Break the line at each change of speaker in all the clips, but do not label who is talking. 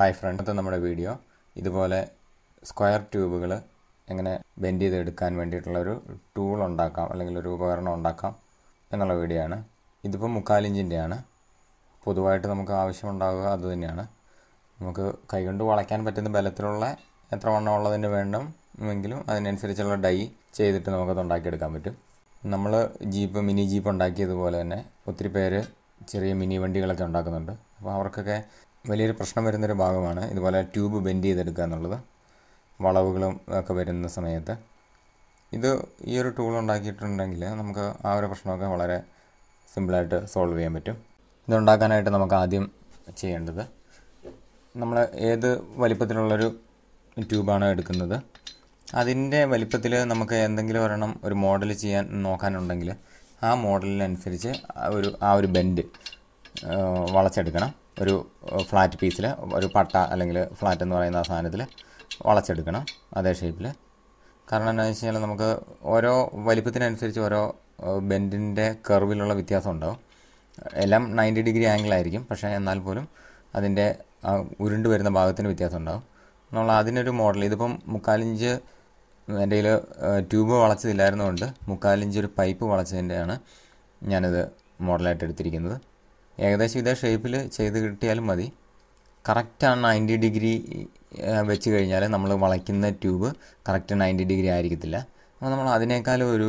hi friend നമ്മുടെ video ഇതുപോലെ square ട്യൂബുകൾ എങ്ങനെ ബെൻഡ് ചെയ്ത് എടുക്കാൻ വേണ്ടിയിട്ടുള്ള ഒരു ടൂൾ ഉണ്ടാക്കാം അല്ലെങ്കിൽ ഒരു ഉപകരണം ഉണ്ടാക്കാം എന്നുള്ള വീഡിയോ ആണ് ഇതിപ്പോൾ മുക്കാലിഞ്ചിൻ്റെയാണ് പൊതുവായിട്ട് നമുക്ക് ആവശ്യമുണ്ടാകുക അത് തന്നെയാണ് നമുക്ക് കൈകൊണ്ട് വളയ്ക്കാൻ പറ്റുന്ന ബലത്തിലുള്ള എത്ര വണ്ണം ഉള്ളതിന് വേണം എങ്കിലും അതിനനുസരിച്ചുള്ള ഡൈ ചെയ്തിട്ട് നമുക്കത് ഉണ്ടാക്കിയെടുക്കാൻ പറ്റും നമ്മൾ ജീപ്പ് മിനി ജീപ്പ് ഉണ്ടാക്കിയതുപോലെ തന്നെ ഒത്തിരി പേര് ചെറിയ മിനി വണ്ടികളൊക്കെ ഉണ്ടാക്കുന്നുണ്ട് അപ്പോൾ അവർക്കൊക്കെ വലിയൊരു പ്രശ്നം വരുന്നൊരു ഭാഗമാണ് ഇതുപോലെ ട്യൂബ് ബെൻഡ് ചെയ്തെടുക്കുക എന്നുള്ളത് വളവുകളും ഒക്കെ വരുന്ന സമയത്ത് ഇത് ഈ ഒരു ടൂൾ ഉണ്ടാക്കിയിട്ടുണ്ടെങ്കിൽ നമുക്ക് ആ ഒരു പ്രശ്നമൊക്കെ വളരെ സിമ്പിളായിട്ട് സോൾവ് ചെയ്യാൻ പറ്റും ഇതുണ്ടാക്കാനായിട്ട് നമുക്ക് ആദ്യം ചെയ്യേണ്ടത് നമ്മൾ ഏത് വലിപ്പത്തിലുള്ളൊരു ട്യൂബാണ് എടുക്കുന്നത് അതിൻ്റെ വലിപ്പത്തിൽ നമുക്ക് എന്തെങ്കിലും ഒരെണ്ണം ഒരു മോഡൽ ചെയ്യാൻ നോക്കാനുണ്ടെങ്കിൽ ആ മോഡലിനനുസരിച്ച് ആ ഒരു ആ ഒരു ബെൻഡ് വളച്ചെടുക്കണം ഒരു ഫ്ലാറ്റ് പീസിൽ ഒരു പട്ട അല്ലെങ്കിൽ ഫ്ലാറ്റ് എന്ന് പറയുന്ന ആ സാധനത്തിൽ വളച്ചെടുക്കണം അതേ ഷേപ്പിൽ കാരണം എന്താണെന്ന് വെച്ച് കഴിഞ്ഞാൽ നമുക്ക് ഓരോ വലിപ്പത്തിനനുസരിച്ച് ഓരോ ബെൻഡിൻ്റെ കർവിലുള്ള വ്യത്യാസം ഉണ്ടാവും എല്ലാം നയൻറ്റി ഡിഗ്രി ആംഗിളായിരിക്കും പക്ഷേ എന്നാൽ പോലും അതിൻ്റെ ഉരുണ്ട് വരുന്ന ഭാഗത്തിന് വ്യത്യാസം ഉണ്ടാവും നമ്മൾ അതിനൊരു മോഡൽ ഇതിപ്പം മുക്കാലിഞ്ച് എൻ്റെ കയ്യിൽ ട്യൂബ് വളച്ചതില്ലായിരുന്നുകൊണ്ട് മുക്കാലിഞ്ച് ഒരു പൈപ്പ് വളച്ചതിൻ്റെയാണ് ഞാനത് മോഡലായിട്ട് എടുത്തിരിക്കുന്നത് ഏകദേശം ഇതേ ഷേപ്പിൽ ചെയ്ത് കിട്ടിയാലും മതി കറക്റ്റ് നയൻറ്റി ഡിഗ്രി വെച്ച് കഴിഞ്ഞാൽ നമ്മൾ വളയ്ക്കുന്ന ട്യൂബ് കറക്റ്റ് നയൻറ്റി ഡിഗ്രി ആയിരിക്കത്തില്ല അപ്പോൾ നമ്മൾ അതിനേക്കാളും ഒരു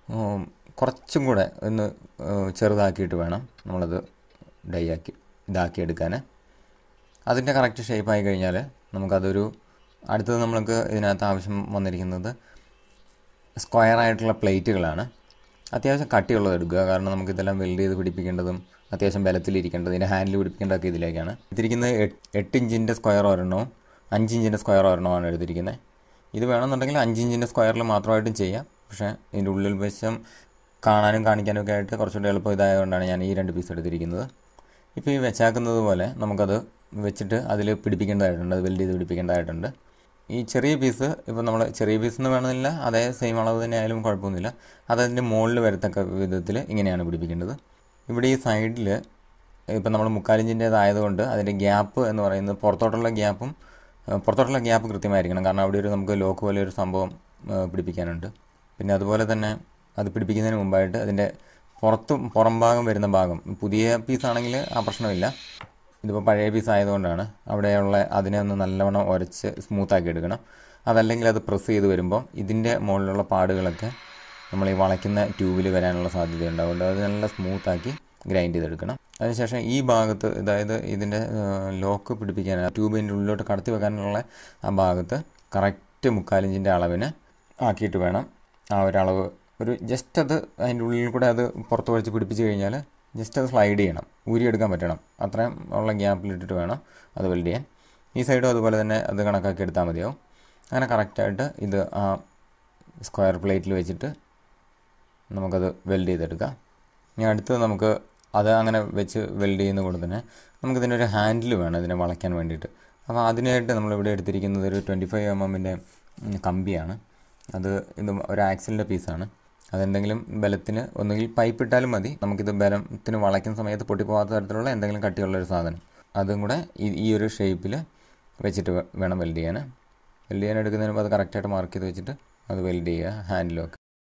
കുറച്ചും കൂടെ ഒന്ന് ചെറുതാക്കിയിട്ട് വേണം നമ്മളത് ഡൈ ആക്കി ഇതാക്കി എടുക്കാൻ അതിൻ്റെ കറക്റ്റ് ഷേപ്പായി കഴിഞ്ഞാൽ നമുക്കതൊരു അടുത്തത് നമ്മൾക്ക് ഇതിനകത്ത് ആവശ്യം വന്നിരിക്കുന്നത് സ്ക്വയർ ആയിട്ടുള്ള പ്ലേറ്റുകളാണ് അത്യാവശ്യം കട്ടിയുള്ളത് എടുക്കുക കാരണം നമുക്കിതെല്ലാം വെൽഡ് ചെയ്ത് പിടിപ്പിക്കേണ്ടതും അത്യാവശ്യം ബലത്തിലിരിക്കേണ്ടത് ഇതിൻ്റെ ഹാൻഡിൽ പിടിപ്പിക്കേണ്ടതൊക്കെ ഇതിലേക്കാണ് എടുത്തിരിക്കുന്നത് എട്ട് ഇഞ്ചിൻ്റെ സ്ക്വയർ ഒരെണ്ണവും അഞ്ച് ഇഞ്ചിൻ്റെ സ്ക്വയർ ഒരെണ്ണമാണ് എടുത്തിരിക്കുന്നത് ഇത് വേണമെന്നുണ്ടെങ്കിൽ അഞ്ച് ഇഞ്ചിൻ്റെ സ്ക്വയറിൽ മാത്രമായിട്ടും ചെയ്യാം പക്ഷേ ഇതിൻ്റെ ഉള്ളിൽ വശം കാണാനും കാണിക്കാനും ഒക്കെ ആയിട്ട് കുറച്ചുകൂടി എളുപ്പം ഇതായതുകൊണ്ടാണ് ഞാൻ ഈ രണ്ട് പീസ് എടുത്തിരിക്കുന്നത് ഇപ്പോൾ ഈ വെച്ചാക്കുന്നത് പോലെ നമുക്കത് വെച്ചിട്ട് അതിൽ പിടിപ്പിക്കേണ്ടതായിട്ടുണ്ട് അത് വെൽഡ് ചെയ്ത് പിടിപ്പിക്കേണ്ടതായിട്ടുണ്ട് ഈ ചെറിയ പീസ് ഇപ്പോൾ നമ്മൾ ചെറിയ പീസ് എന്ന് വേണമെന്നില്ല അതേ സെയിം അളവ് തന്നെ ആയാലും കുഴപ്പമൊന്നുമില്ല അതതിൻ്റെ മുകളിൽ വരത്തക്ക വിധത്തിൽ ഇങ്ങനെയാണ് പിടിപ്പിക്കേണ്ടത് ഇവിടെ ഈ സൈഡിൽ ഇപ്പം നമ്മൾ മുക്കാലിഞ്ചിൻ്റേതായതുകൊണ്ട് അതിൻ്റെ ഗ്യാപ്പ് എന്ന് പറയുന്നത് പുറത്തോട്ടുള്ള ഗ്യാപ്പും പുറത്തോട്ടുള്ള ഗ്യാപ്പ് കൃത്യമായിരിക്കണം കാരണം അവിടെ ഒരു നമുക്ക് ലോക്ക് പോലെ ഒരു സംഭവം പിടിപ്പിക്കാനുണ്ട് പിന്നെ അതുപോലെ തന്നെ അത് പിടിപ്പിക്കുന്നതിന് മുമ്പായിട്ട് അതിൻ്റെ പുറത്ത് പുറം ഭാഗം വരുന്ന ഭാഗം പുതിയ പീസാണെങ്കിൽ ആ പ്രശ്നമില്ല ഇതിപ്പോൾ പഴയ പീസ് ആയതുകൊണ്ടാണ് അവിടെയുള്ള അതിനെ ഒന്ന് നല്ലവണ്ണം ഉരച്ച് സ്മൂത്താക്കി എടുക്കണം അതല്ലെങ്കിൽ അത് പ്രസ് ചെയ്ത് വരുമ്പോൾ ഇതിൻ്റെ മുകളിലുള്ള പാടുകളൊക്കെ നമ്മൾ ഈ വളയ്ക്കുന്ന ട്യൂബിൽ വരാനുള്ള സാധ്യതയുണ്ട് അതുകൊണ്ട് അത് നല്ല സ്മൂത്താക്കി ഗ്രൈൻഡ് ചെയ്തെടുക്കണം അതിനുശേഷം ഈ ഭാഗത്ത് അതായത് ഇതിൻ്റെ ലോക്ക് പിടിപ്പിക്കാൻ ട്യൂബിൻ്റെ ഉള്ളിലോട്ട് കടത്തി വെക്കാനുള്ള ആ ഭാഗത്ത് കറക്റ്റ് മുക്കാലിഞ്ചിൻ്റെ അളവിന് ആക്കിയിട്ട് വേണം ആ ഒരളവ് ഒരു ജസ്റ്റ് അത് അതിൻ്റെ ഉള്ളിൽ കൂടെ അത് പുറത്ത് വഴിച്ച് പിടിപ്പിച്ച് കഴിഞ്ഞാൽ ജസ്റ്റ് അത് സ്ലൈഡ് ചെയ്യണം ഊരിയെടുക്കാൻ പറ്റണം അത്രയും ഉള്ള ഗ്യാപ്പിലിട്ടിട്ട് വേണം അത് വെൽഡ് ചെയ്യാൻ ഈ സൈഡും അതുപോലെ തന്നെ അത് കണക്കാക്കി എടുത്താൽ മതിയാവും അങ്ങനെ കറക്റ്റായിട്ട് ഇത് ആ സ്ക്വയർ പ്ലേറ്റിൽ വെച്ചിട്ട് നമുക്കത് വെൽഡ് ചെയ്തെടുക്കാം ഇനി അടുത്തത് നമുക്ക് അത് അങ്ങനെ വെച്ച് വെൽഡ് ചെയ്യുന്ന കൂടെ തന്നെ നമുക്കിതിനൊരു ഹാൻഡിൽ വേണം ഇതിനെ വളയ്ക്കാൻ വേണ്ടിയിട്ട് അപ്പോൾ അതിനായിട്ട് നമ്മളിവിടെ എടുത്തിരിക്കുന്നത് ഒരു ട്വൻറ്റി ഫൈവ് എം എമ്മിൻ്റെ കമ്പിയാണ് അത് ഇത് ഒരു ആക്സിലിൻ്റെ പീസാണ് അതെന്തെങ്കിലും ബലത്തിന് ഒന്നുകിൽ പൈപ്പ് ഇട്ടാലും മതി നമുക്കിത് ബലത്തിന് വളയ്ക്കുന്ന സമയത്ത് പൊട്ടിപ്പോകാത്ത തരത്തിലുള്ള എന്തെങ്കിലും കട്ടിയുള്ള ഒരു സാധനം അതും കൂടെ ഈ ഒരു ഷേപ്പിൽ വെച്ചിട്ട് വേണം വെൽഡ് ചെയ്യാൻ വെൽഡ് ചെയ്യാൻ എടുക്കുന്നതിന് മുമ്പ് അത് കറക്റ്റായിട്ട് മാർക്ക് ചെയ്ത് വെച്ചിട്ട് അത് വെൽഡ് ചെയ്യുക ഹാൻഡിലൊക്കെ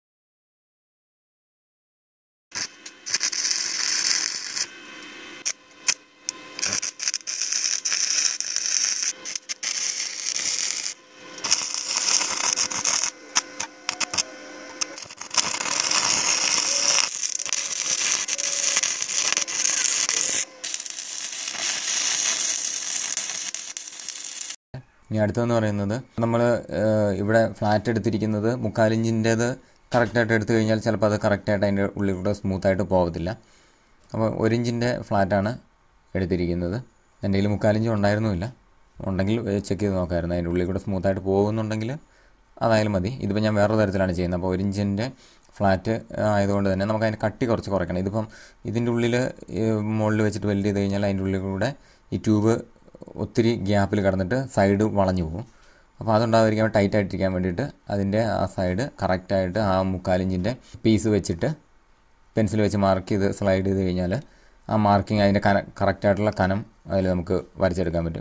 ഇനി അടുത്തതെന്ന് പറയുന്നത് നമ്മൾ ഇവിടെ ഫ്ലാറ്റ് എടുത്തിരിക്കുന്നത് മുക്കാലിഞ്ചിൻ്റേത് കറക്റ്റായിട്ട് എടുത്തു കഴിഞ്ഞാൽ ചിലപ്പോൾ അത് കറക്റ്റായിട്ട് അതിൻ്റെ ഉള്ളിൽ കൂടെ സ്മൂത്തായിട്ട് പോകത്തില്ല അപ്പോൾ ഒരു ഇഞ്ചിൻ്റെ ഫ്ലാറ്റാണ് എടുത്തിരിക്കുന്നത് എൻ്റെ കയ്യിൽ മുക്കാലിഞ്ച് ഉണ്ടായിരുന്നുമില്ല ഉണ്ടെങ്കിൽ ചെക്ക് ചെയ്ത് നോക്കാമായിരുന്നു അതിൻ്റെ ഉള്ളിൽ കൂടെ സ്മൂത്തായിട്ട് പോകുന്നുണ്ടെങ്കിൽ അതായാലും മതി ഇതിപ്പോൾ ഞാൻ വേറെ തരത്തിലാണ് ചെയ്യുന്നത് അപ്പോൾ ഒരു ഇഞ്ചിൻ്റെ ഫ്ലാറ്റ് ആയതുകൊണ്ട് തന്നെ നമുക്ക് അതിൻ്റെ കട്ടി കുറച്ച് കുറയ്ക്കണം ഇതിപ്പം ഇതിൻ്റെ ഉള്ളിൽ മുകളിൽ വെച്ചിട്ട് വെൽഡ് ചെയ്ത് കഴിഞ്ഞാൽ അതിൻ്റെ ഉള്ളിൽ കൂടെ ഈ ട്യൂബ് ഒത്തിരി ഗ്യാപ്പിൽ കിടന്നിട്ട് സൈഡ് വളഞ്ഞു പോകും അപ്പോൾ അതുണ്ടാവാതിരിക്കാൻ ടൈറ്റ് ആയിട്ടിരിക്കാൻ വേണ്ടിയിട്ട് അതിൻ്റെ ആ സൈഡ് കറക്റ്റായിട്ട് ആ മുക്കാലിഞ്ചിൻ്റെ പീസ് വെച്ചിട്ട് പെൻസിൽ വെച്ച് മാർക്ക് ചെയ്ത് സ്ലൈഡ് ചെയ്ത് കഴിഞ്ഞാൽ ആ മാർക്കിങ് അതിൻ്റെ കന കറക്റ്റായിട്ടുള്ള കനം അതിൽ നമുക്ക് വരച്ചെടുക്കാൻ പറ്റും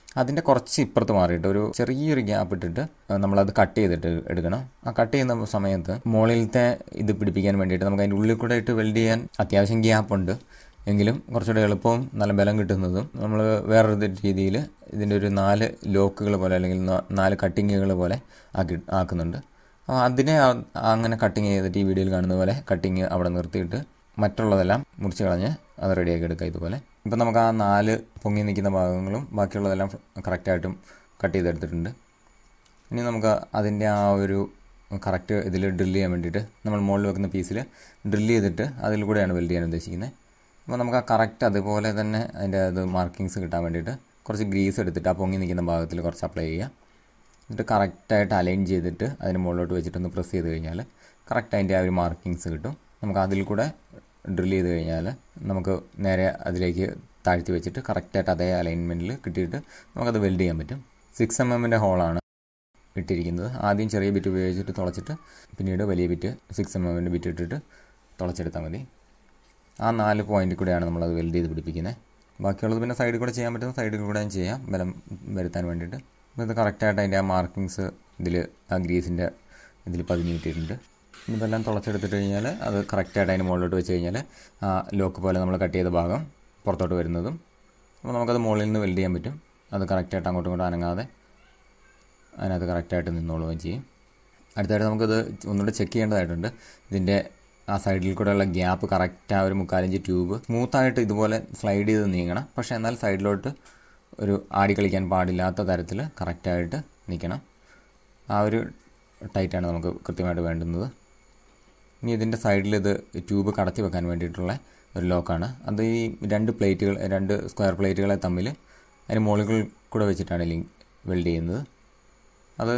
അതിൻ്റെ കുറച്ച് ഇപ്പുറത്ത് മാറിയിട്ട് ഒരു ചെറിയൊരു ഗ്യാപ്പ് ഇട്ടിട്ട് നമ്മളത് കട്ട് ചെയ്തിട്ട് എടുക്കണം ആ കട്ട് ചെയ്യുന്ന സമയത്ത് മുകളിലത്തെ ഇത് പിടിപ്പിക്കാൻ വേണ്ടിയിട്ട് നമുക്ക് അതിൻ്റെ ഉള്ളിൽ കൂടെ ഇട്ട് വെൽഡ് ചെയ്യാൻ അത്യാവശ്യം ഗ്യാപ്പ് ഉണ്ട് എങ്കിലും കുറച്ചുകൂടെ എളുപ്പവും നല്ല ബലം കിട്ടുന്നതും നമ്മൾ വേറൊരു രീതിയിൽ ഇതിൻ്റെ ഒരു നാല് ലോക്കുകൾ പോലെ അല്ലെങ്കിൽ നാല് കട്ടിങ്ങുകൾ പോലെ ആക്കി ആക്കുന്നുണ്ട് അപ്പോൾ അതിനെ അങ്ങനെ കട്ടിങ് ചെയ്തിട്ട് ഈ വീഡിയോയിൽ കാണുന്ന പോലെ കട്ടിങ് അവിടെ നിർത്തിയിട്ട് മറ്റുള്ളതെല്ലാം മുറിച്ച് കളഞ്ഞ് അത് റെഡിയാക്കി എടുക്കുക ഇതുപോലെ ഇപ്പം നമുക്ക് ആ നാല് പൊങ്ങി നിൽക്കുന്ന ഭാഗങ്ങളും ബാക്കിയുള്ളതെല്ലാം കറക്റ്റായിട്ടും കട്ട് ചെയ്തെടുത്തിട്ടുണ്ട് ഇനി നമുക്ക് അതിൻ്റെ ആ ഒരു കറക്റ്റ് ഇതിൽ ഡ്രില്ല് ചെയ്യാൻ വേണ്ടിയിട്ട് നമ്മൾ മുകളിൽ വെക്കുന്ന പീസിൽ ഡ്രില്ല് ചെയ്തിട്ട് അതിൽ കൂടെയാണ് വെൽഡ് ചെയ്യാൻ ഉദ്ദേശിക്കുന്നത് അപ്പോൾ നമുക്ക് ആ കറക്റ്റ് അതുപോലെ തന്നെ അതിൻ്റെ അത് മാർക്കിങ്സ് കിട്ടാൻ വേണ്ടിയിട്ട് കുറച്ച് ഗ്രീസ് എടുത്തിട്ട് ആ പൊങ്ങി നിൽക്കുന്ന ഭാഗത്തിൽ കുറച്ച് അപ്ലൈ ചെയ്യുക എന്നിട്ട് കറക്റ്റായിട്ട് അലൈൻ ചെയ്തിട്ട് അതിന് മുകളിലോട്ട് വെച്ചിട്ടൊന്ന് പ്രസ് ചെയ്ത് കഴിഞ്ഞാൽ കറക്റ്റ് അതിൻ്റെ ആ ഒരു മാർക്കിങ്സ് കിട്ടും നമുക്ക് അതിൽ കൂടെ ഡ്രിൽ ചെയ്ത് കഴിഞ്ഞാൽ നമുക്ക് നേരെ അതിലേക്ക് താഴ്ത്തി വെച്ചിട്ട് കറക്റ്റായിട്ട് അതേ അലൈൻമെൻറ്റിൽ കിട്ടിയിട്ട് നമുക്കത് വെൽഡ് ചെയ്യാൻ പറ്റും സിക്സ് എം എമ്മിൻ്റെ ഹോളാണ് ഇട്ടിരിക്കുന്നത് ആദ്യം ചെറിയ ബിറ്റ് ഉപയോഗിച്ചിട്ട് തുളച്ചിട്ട് പിന്നീട് വലിയ ബിറ്റ് സിക്സ് എം എമ്മിൻ്റെ ബിറ്റ് ഇട്ടിട്ട് തുളച്ചെടുത്താൽ മതി ആ നാല് പോയിന്റിൽ കൂടെയാണ് നമ്മളത് വെൽഡ് ചെയ്ത് പിടിപ്പിക്കുന്നത് ബാക്കിയുള്ളത് പിന്നെ സൈഡിൽ കൂടെ ചെയ്യാൻ പറ്റുന്ന സൈഡിൽ കൂടെ ചെയ്യാം ബലം വരുത്താൻ വേണ്ടിയിട്ട് ഇത് കറക്റ്റായിട്ട് അതിൻ്റെ ആ മാർക്കിങ്സ് ഇതിൽ ആ ഗ്രീസിൻ്റെ ഇതിൽ പതിഞ്ഞ് കിട്ടിയിട്ടുണ്ട് ഇതെല്ലാം തുളച്ചെടുത്തിട്ട് കഴിഞ്ഞാൽ അത് കറക്റ്റായിട്ട് അതിന് മുകളിലോട്ട് വെച്ച് കഴിഞ്ഞാൽ ആ ലോക്ക് പോലെ നമ്മൾ കട്ട് ചെയ്ത ഭാഗം പുറത്തോട്ട് വരുന്നതും അപ്പോൾ നമുക്കത് മുകളിൽ നിന്ന് വെൽഡ് ചെയ്യാൻ പറ്റും അത് കറക്റ്റായിട്ട് അങ്ങോട്ടും ഇങ്ങോട്ടും അനങ്ങാതെ അതിനകത്ത് കറക്റ്റായിട്ട് നിന്നോളുകയും ചെയ്യും അടുത്തായിട്ട് നമുക്കത് ഒന്നുകൂടെ ചെക്ക് ചെയ്യേണ്ടതായിട്ടുണ്ട് ഇതിൻ്റെ ആ സൈഡിൽ കൂടെയുള്ള ഗ്യാപ്പ് കറക്റ്റ് ആ ഒരു മുക്കാലഞ്ച് ട്യൂബ് സ്മൂത്തായിട്ട് ഇതുപോലെ സ്ലൈഡ് ചെയ്ത് നീങ്ങണം പക്ഷേ എന്നാൽ സൈഡിലോട്ട് ഒരു ആടി കളിക്കാൻ പാടില്ലാത്ത തരത്തിൽ കറക്റ്റായിട്ട് നിൽക്കണം ആ ഒരു ടൈറ്റാണ് നമുക്ക് കൃത്യമായിട്ട് വേണ്ടുന്നത് ഇനി ഇതിൻ്റെ സൈഡിൽ ഇത് ട്യൂബ് കടത്തി വെക്കാൻ വേണ്ടിയിട്ടുള്ള ഒരു ലോക്കാണ് അത് ഈ രണ്ട് പ്ലേറ്റുകൾ രണ്ട് സ്ക്വയർ പ്ലേറ്റുകളെ തമ്മിൽ അതിന് മുകളിൽ കൂടെ വെച്ചിട്ടാണ് ലിങ്ക് വെൽഡ് ചെയ്യുന്നത് അത്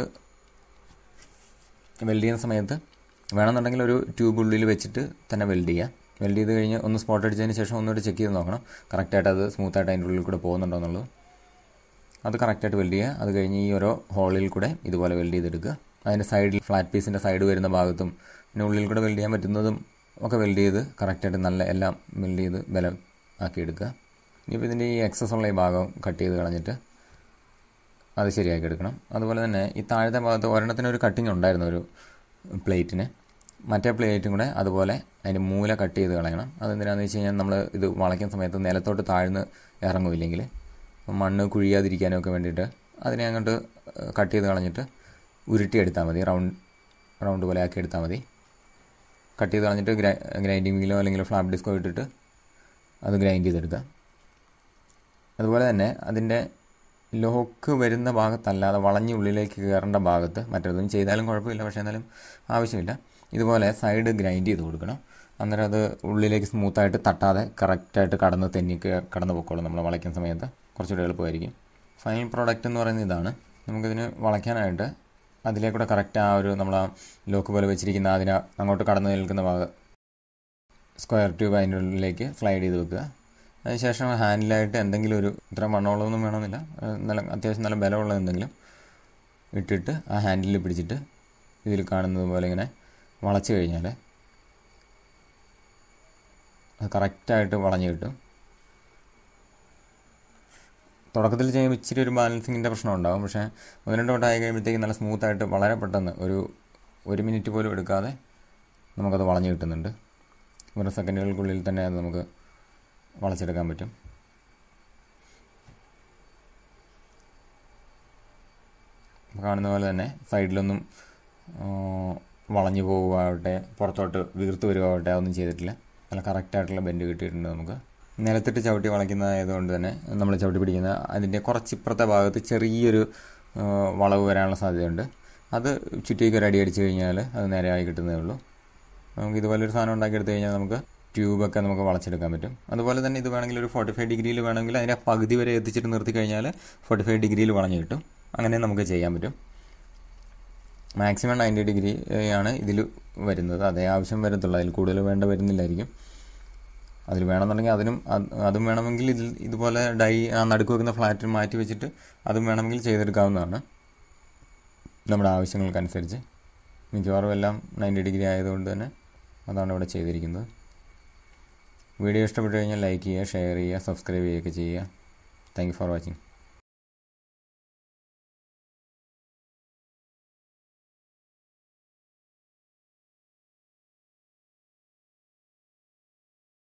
വെൽഡ് ചെയ്യുന്ന സമയത്ത് വേണമെന്നുണ്ടെങ്കിൽ ഒരു ട്യൂബ് ഉള്ളിൽ വെച്ചിട്ട് തന്നെ വെൽഡ് ചെയ്യാം വെൽഡ് ചെയ്ത് കഴിഞ്ഞ് ഒന്ന് സ്പോട്ട് അടിച്ചതിന് ശേഷം ഒന്നുകൂടി ചെക്ക് ചെയ്ത് നോക്കണം കറക്റ്റായിട്ട് അത് സ്മൂത്തായിട്ട് അതിൻ്റെ ഉള്ളിൽ കൂടെ പോകുന്നുണ്ടോ എന്നുള്ളത് അത് കറക്റ്റായിട്ട് വെൽഡ് ചെയ്യുക അത് കഴിഞ്ഞ് ഈ ഓരോ ഹോളിൽ കൂടെ ഇതുപോലെ വെൽഡ് ചെയ്തെടുക്കുക അതിൻ്റെ സൈഡിൽ ഫ്ലാറ്റ് പീസിൻ്റെ സൈഡ് വരുന്ന ഭാഗത്തും പിന്നെ ഉള്ളിൽ കൂടെ വെൽഡ് ചെയ്യാൻ പറ്റുന്നതും ഒക്കെ വെൽഡ് ചെയ്ത് കറക്റ്റായിട്ട് നല്ല എല്ലാം വെൽഡ് ചെയ്ത് ബലം ആക്കി എടുക്കുക ഇനിയിപ്പോൾ ഇതിൻ്റെ ഈ എക്സസ് ഉള്ള ഈ ഭാഗം കട്ട് ചെയ്ത് കളഞ്ഞിട്ട് അത് ശരിയാക്കി എടുക്കണം അതുപോലെ തന്നെ ഈ താഴത്തെ ഭാഗത്ത് ഒരെണ്ണത്തിന് ഒരു കട്ടിങ് ഉണ്ടായിരുന്നു ഒരു പ്ലേറ്റിന് മറ്റേ പ്ലേറ്റും കൂടെ അതുപോലെ അതിൻ്റെ മൂല കട്ട് ചെയ്ത് കളയണം അതെന്തിനാണെന്ന് വെച്ച് കഴിഞ്ഞാൽ നമ്മൾ ഇത് വളയ്ക്കുന്ന സമയത്ത് നിലത്തോട്ട് താഴ്ന്ന് ഇറങ്ങുമില്ലെങ്കിൽ മണ്ണ് കുഴിയാതിരിക്കാനൊക്കെ വേണ്ടിയിട്ട് അതിനെ അങ്ങോട്ട് കട്ട് ചെയ്ത് കളഞ്ഞിട്ട് ഉരുട്ടിയെടുത്താൽ മതി റൗണ്ട് റൗണ്ട് പോലെ ആക്കി എടുത്താൽ മതി കട്ട് ചെയ്ത് കളഞ്ഞിട്ട് ഗ്രൈ ഗ്രൈൻഡിങ് വീലോ അല്ലെങ്കിൽ ഫ്ലാപ്പ് ഡിസ്കോ ഇട്ടിട്ട് അത് ഗ്രൈൻഡ് ചെയ്തെടുക്കുക അതുപോലെ തന്നെ അതിൻ്റെ ലോക്ക് വരുന്ന ഭാഗത്തല്ലാതെ വളഞ്ഞ് ഉള്ളിലേക്ക് കയറേണ്ട ഭാഗത്ത് മറ്റേതൊന്നും ചെയ്താലും കുഴപ്പമില്ല പക്ഷേ എന്നാലും ആവശ്യമില്ല ഇതുപോലെ സൈഡ് ഗ്രൈൻഡ് ചെയ്ത് കൊടുക്കണം അന്നേരം അത് ഉള്ളിലേക്ക് സ്മൂത്തായിട്ട് തട്ടാതെ കറക്റ്റായിട്ട് കടന്ന് തെന്നി കടന്നു പൊക്കോളും നമ്മൾ വളയ്ക്കുന്ന സമയത്ത് കുറച്ചുകൂടി എളുപ്പമായിരിക്കും ഫൈനൽ പ്രോഡക്റ്റ് എന്ന് പറയുന്നത് ഇതാണ് നമുക്കിതിന് വളയ്ക്കാനായിട്ട് അതിലേക്കൂടെ കറക്റ്റ് ആ ഒരു നമ്മൾ ആ ലോക്ക് പോലെ വെച്ചിരിക്കുന്ന അതിന് അങ്ങോട്ട് കടന്നു നിൽക്കുന്ന ഭാഗം സ്ക്വയർ ട്യൂബ് അതിൻ്റെ ഉള്ളിലേക്ക് സ്ലൈഡ് ചെയ്ത് വെക്കുക അതിനുശേഷം ഹാൻഡിലായിട്ട് എന്തെങ്കിലും ഒരു ഇത്ര മണ്ണമുള്ളതൊന്നും വേണമെന്നില്ല നല്ല അത്യാവശ്യം നല്ല ബലമുള്ള എന്തെങ്കിലും ഇട്ടിട്ട് ആ ഹാൻഡിൽ പിടിച്ചിട്ട് ഇതിൽ കാണുന്നത് പോലെ ഇങ്ങനെ വളച്ച് കഴിഞ്ഞാൽ അത് കറക്റ്റായിട്ട് വളഞ്ഞു കിട്ടും തുടക്കത്തിൽ ചെയ്യുമ്പോൾ ഇച്ചിരി ഒരു ബാലൻസിങ്ങിൻ്റെ പ്രശ്നം ഉണ്ടാകും പക്ഷേ ഒന്ന് രണ്ട് വട്ടം ആയി കഴിയുമ്പോഴത്തേക്ക് നല്ല സ്മൂത്തായിട്ട് വളരെ പെട്ടെന്ന് ഒരു ഒരു മിനിറ്റ് പോലും എടുക്കാതെ നമുക്കത് വളഞ്ഞു കിട്ടുന്നുണ്ട് ഒരു സെക്കൻഡുകൾക്കുള്ളിൽ തന്നെ അത് നമുക്ക് വളച്ചെടുക്കാൻ പറ്റും കാണുന്ന പോലെ തന്നെ സൈഡിലൊന്നും വളഞ്ഞു പോവുകയാവട്ടെ പുറത്തോട്ട് വീർത്ത് വരുവാവട്ടെ അതൊന്നും ചെയ്തിട്ടില്ല നല്ല കറക്റ്റായിട്ടുള്ള ബെൻഡ് കിട്ടിയിട്ടുണ്ട് നമുക്ക് നിലത്തിട്ട് ചവിട്ടി വളയ്ക്കുന്നതായതുകൊണ്ട് തന്നെ നമ്മൾ ചവിട്ടി പിടിക്കുന്ന അതിൻ്റെ കുറച്ച് ഇപ്പുറത്തെ ഭാഗത്ത് ചെറിയൊരു വളവ് വരാനുള്ള സാധ്യതയുണ്ട് അത് ചുറ്റിക്ക് ഒരു അടി അടിച്ചു കഴിഞ്ഞാൽ അത് നേരെയായി കിട്ടുന്നതേ ഉള്ളൂ നമുക്ക് ഇതുപോലെ ഒരു സാധനം ഉണ്ടാക്കിയെടുത്ത് കഴിഞ്ഞാൽ നമുക്ക് ട്യൂബൊക്കെ നമുക്ക് വളച്ചെടുക്കാൻ പറ്റും അതുപോലെ തന്നെ ഇത് വേണമെങ്കിൽ ഒരു ഫോർട്ടി ഫൈവ് ഡിഗ്രിയിൽ വേണമെങ്കിൽ അതിൻ്റെ പകുതി വരെ എത്തിച്ചിട്ട് നിർത്തി കഴിഞ്ഞാൽ ഫോർട്ടി ഫൈവ് ഡിഗ്രിയിൽ വളഞ്ഞു കിട്ടും അങ്ങനെ നമുക്ക് ചെയ്യാൻ പറ്റും മാക്സിമം നയൻറ്റി ഡിഗ്രി ആണ് ഇതിൽ വരുന്നത് അതേ ആവശ്യം വരത്തുള്ളൂ അതിൽ കൂടുതൽ വേണ്ട വരുന്നില്ലായിരിക്കും അതിൽ വേണമെന്നുണ്ടെങ്കിൽ അതിനും അതും വേണമെങ്കിൽ ഇതിൽ ഇതുപോലെ ഡൈ ആ നടുക്ക് വെക്കുന്ന ഫ്ലാറ്റിൽ മാറ്റി വെച്ചിട്ട് അതും വേണമെങ്കിൽ ചെയ്തെടുക്കാവുന്നതാണ് നമ്മുടെ ആവശ്യങ്ങൾക്കനുസരിച്ച് മിക്കവാറും എല്ലാം നയൻറ്റി ഡിഗ്രി ആയതുകൊണ്ട് തന്നെ അതാണ് ഇവിടെ ചെയ്തിരിക്കുന്നത് വീഡിയോ ഇഷ്ടപ്പെട്ടു കഴിഞ്ഞാൽ ലൈക്ക് ചെയ്യുക ഷെയർ ചെയ്യുക സബ്സ്ക്രൈബ് ചെയ്യുകയൊക്കെ ചെയ്യുക താങ്ക് യു ഫോർ വാച്ചിങ്